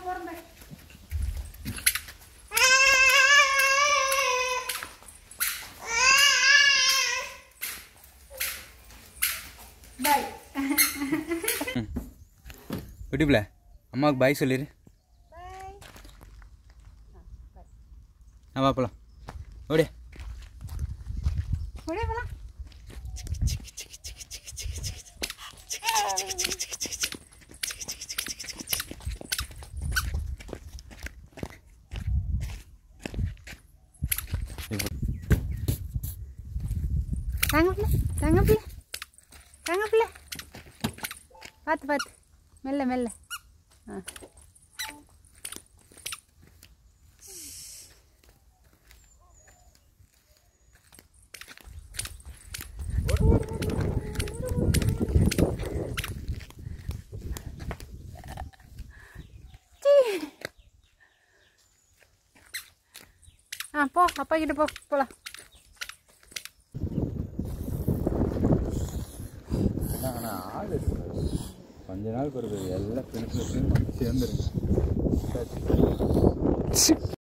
போறேன் பாய் பாய் விட்டுப்பில அம்மாவுக்கு பாய் சொல்லிடு பாய் நான் வாப்பலாம் ஓடியா ஒரே போலாம் தாங்க பிள்ளை தாங்க பிள்ளை தாங்க பிள்ளை பார்த்து பார்த்து மெல்ல மெல்ல ஆ ஆ போ அப்பா கிட்ட போ போலாம் ஆனால் ஆள் கொஞ்ச நாள் பிறகு எல்லாம் ஃப்ரெண்ட்ஸ் சேர்ந்துருங்க